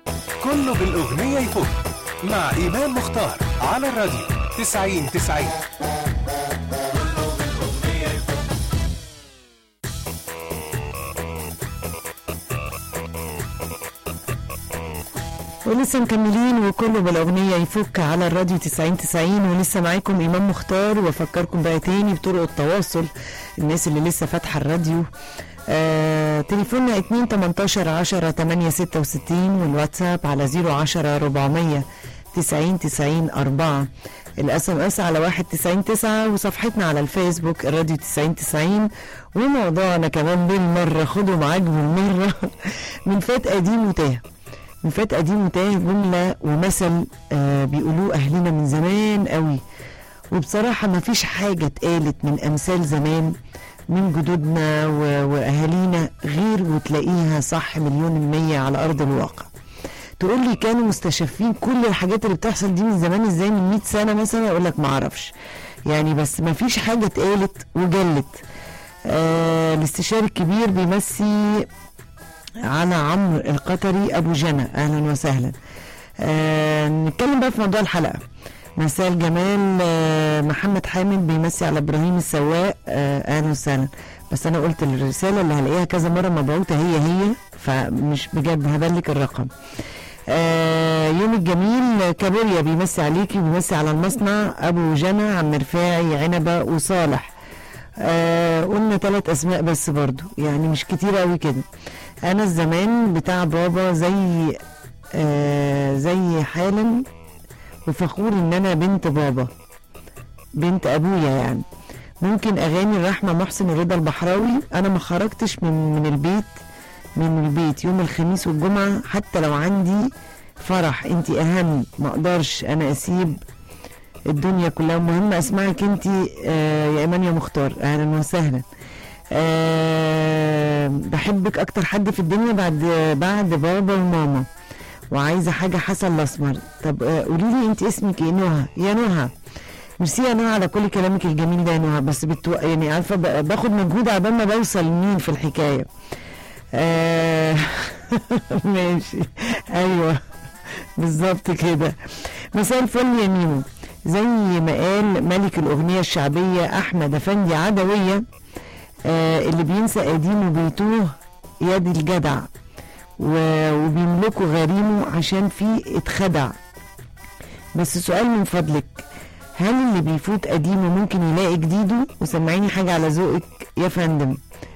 كله بالأغنية يفوت مع إيمان مختار على الراديو 90 90 ولسه مكملين وكله بالاغنيه يفك على الراديو 90 90 ولسه معاكم امام مختار وافكركم بقى تاني بطرق التواصل الناس اللي لسه فاتحه الراديو آه تليفوننا 2 18 10 8 66 والواتساب على 010 400 90 90 4 الاس ام اس على 1 90 9 وصفحتنا على الفيسبوك الراديو 90 90 وموضوعنا كمان بالمره خدوا معاك بالمره من فات قديم وتاه من فات قديم وتاه جملة ومثل آه بيقولوه أهلنا من زمان قوي وبصراحة ما فيش حاجة اتقالت من أمثال زمان من جدودنا و- وأهالينا غير وتلاقيها صح مليون المية على أرض الواقع تقول لي كانوا مستشفين كل الحاجات اللي بتحصل دي من زمان ازاي من 100 سنة مثلا أقول لك ما أعرفش يعني بس ما فيش حاجة اتقالت وجلت آه الاستشاري الكبير بيمسي على عمرو القطري ابو جنى اهلا وسهلا آه نتكلم بقى في موضوع الحلقه مساء الجمال آه محمد حامد بيمسي على ابراهيم السواق آه اهلا وسهلا بس انا قلت الرساله اللي هلاقيها كذا مره مبعوثه هي هي فمش بجد هبلك الرقم آه يوم الجميل كابوريا بيمسي عليكي وبيمسي على المصنع ابو جنى عم رفاعي عنبه وصالح آه قلنا ثلاث اسماء بس برضو يعني مش كتير قوي كده انا الزمان بتاع بابا زي آه زي حالا وفخور ان انا بنت بابا بنت ابويا يعني ممكن اغاني الرحمه محسن رضا البحراوي انا ما خرجتش من من البيت من البيت يوم الخميس والجمعه حتى لو عندي فرح انت اهم ما اقدرش انا اسيب الدنيا كلها مهم اسمعك انت آه يا ايمان يا مختار اهلا وسهلا أه بحبك اكتر حد في الدنيا بعد بعد بابا وماما وعايزه حاجه حسن الاسمر طب آه قولي لي انت اسمك ايه نهى يا نهى ميرسي يا نهى على كل كلامك الجميل ده يا نهى بس بتو... يعني عارفه ب- باخد مجهود عبال ما بوصل لمين في الحكايه آه ماشي ايوه بالظبط كده مساء الفل يا ميمو زي ما قال ملك الاغنيه الشعبيه احمد افندي عدويه آه اللي بينسى قديمه بيتوه يد الجدع و- وبيملكوا غريمه عشان فيه اتخدع بس سؤال من فضلك هل اللي بيفوت قديمه ممكن يلاقي جديده وسمعيني حاجة على ذوقك يا فندم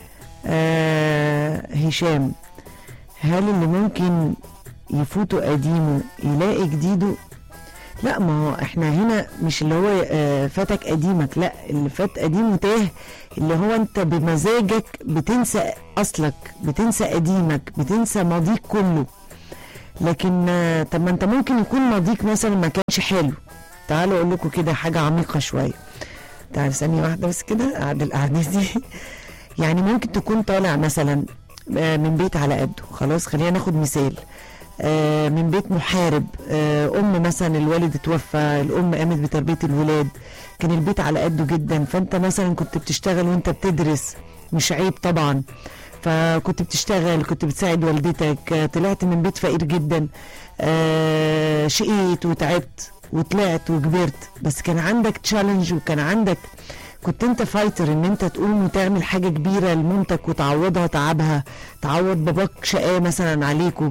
آه هشام هل اللي ممكن يفوتوا قديمه يلاقي جديده لا ما هو احنا هنا مش اللي هو آه، فاتك قديمك لا اللي فات قديمه تاه اللي هو انت بمزاجك بتنسى اصلك بتنسى قديمك بتنسى ماضيك كله لكن آه، طب ما انت ممكن يكون ماضيك مثلا ما كانش حلو تعالوا اقول لكم كده حاجه عميقه شويه تعال ثانيه واحده بس كده قعد الاحداث دي يعني ممكن تكون طالع مثلا آه، من بيت على قده خلاص خلينا ناخد مثال آه، من بيت محارب آه، ام مثلا الوالد اتوفى الام قامت بتربيه الولاد كان البيت على قده جدا فانت مثلا كنت بتشتغل وانت بتدرس مش عيب طبعا فكنت بتشتغل كنت بتساعد والدتك آه، طلعت من بيت فقير جدا آه، شقيت وتعبت وطلعت وكبرت بس كان عندك تشالنج وكان عندك كنت انت فايتر ان انت تقوم وتعمل حاجه كبيره لمامتك وتعوضها تعبها تعوض باباك شقاه مثلا عليكم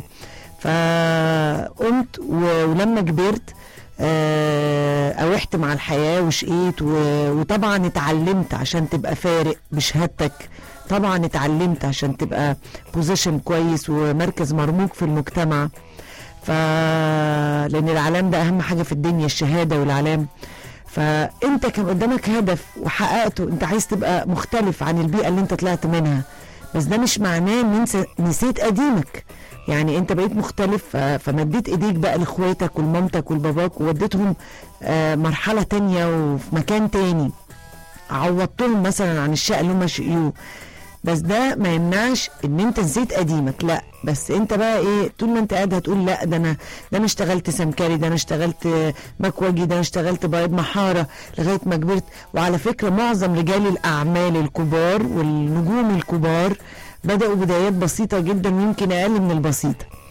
فقمت و- ولما كبرت آه، اوحت مع الحياه وشقيت و- وطبعا اتعلمت عشان تبقى فارق بشهادتك طبعا اتعلمت عشان تبقى بوزيشن كويس ومركز مرموق في المجتمع ف لان العلام ده اهم حاجه في الدنيا الشهاده والعلام فانت كان قدامك هدف وحققته انت عايز تبقى مختلف عن البيئه اللي انت طلعت منها بس ده مش معناه ان انت نسيت قديمك يعني انت بقيت مختلف ف- فمديت ايديك بقى لاخواتك ولمامتك ولباباك ووديتهم آه، مرحله تانية وفي مكان تاني عوضتهم مثلا عن الشقه اللي هم شقيوه بس ده ما يمنعش ان انت نسيت قديمك لا بس انت بقى ايه طول ما انت قاعد هتقول لا ده انا ده انا اشتغلت سمكري ده انا اشتغلت مكوجي ده انا اشتغلت بياض محاره لغايه ما كبرت وعلى فكره معظم رجال الاعمال الكبار والنجوم الكبار بداوا بدايات بسيطه جدا ويمكن اقل من البسيطه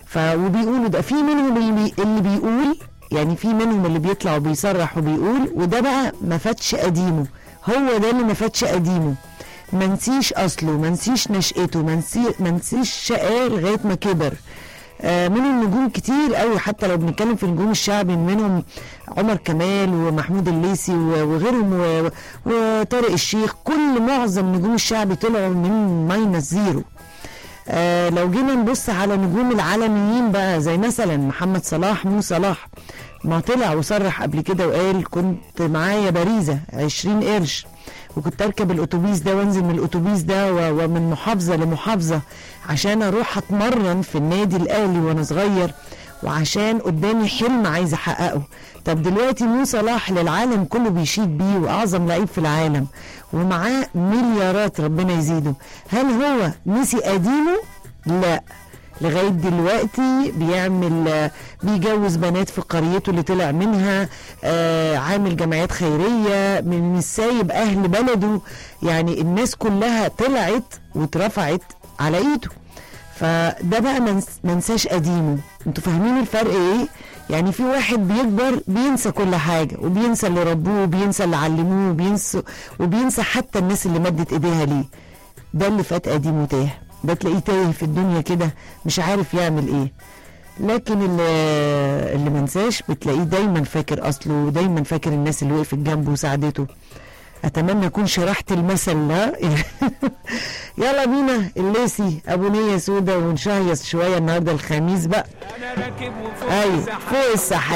ف وبيقولوا ده في منهم اللي, بي اللي بيقول يعني في منهم اللي بيطلع وبيصرح وبيقول وده بقى ما فاتش قديمه هو ده اللي ما فاتش قديمه ما نسيش اصله ما نسيش نشأته ما نسي- ما نسيش شقاه لغايه ما كبر آه، منهم نجوم كتير قوي حتى لو بنتكلم في النجوم الشعبي منهم عمر كمال ومحمود الليثي و- وغيرهم و- وطارق الشيخ كل معظم نجوم الشعبي طلعوا من ماينس زيرو آه لو جينا نبص على نجوم العالميين بقى زي مثلا محمد صلاح مو صلاح ما طلع وصرح قبل كده وقال كنت معايا باريزة 20 قرش وكنت اركب الاتوبيس ده وانزل من الاتوبيس ده و- ومن محافظه لمحافظه عشان اروح اتمرن في النادي الاهلي وانا صغير وعشان قدامي حلم عايز احققه طب دلوقتي مو صلاح للعالم كله بيشيد بيه واعظم لعيب في العالم ومعاه مليارات ربنا يزيده هل هو نسي قديمه لا لغايه دلوقتي بيعمل آه، بيجوز بنات في قريته اللي طلع منها آه، عامل جمعيات خيريه من مش سايب اهل بلده يعني الناس كلها طلعت واترفعت على ايده فده بقى منس- منساش قديمه انتوا فاهمين الفرق ايه يعني في واحد بيكبر بينسى كل حاجه وبينسى اللي ربوه وبينسى اللي علموه وبينسى وبينسى حتى الناس اللي مدت ايديها ليه ده اللي فات قديم وتاه ده تلاقيه تايه في الدنيا كده مش عارف يعمل ايه لكن اللي اللي منساش بتلاقيه دايما فاكر اصله ودايما فاكر الناس اللي وقفت جنبه وساعدته اتمنى اكون شرحت المثل ده يلا بينا الليسي ابو نيه سودا ونشهيص شويه النهارده الخميس بقى انا راكب وفوق ايوه السحاب فوق السحاب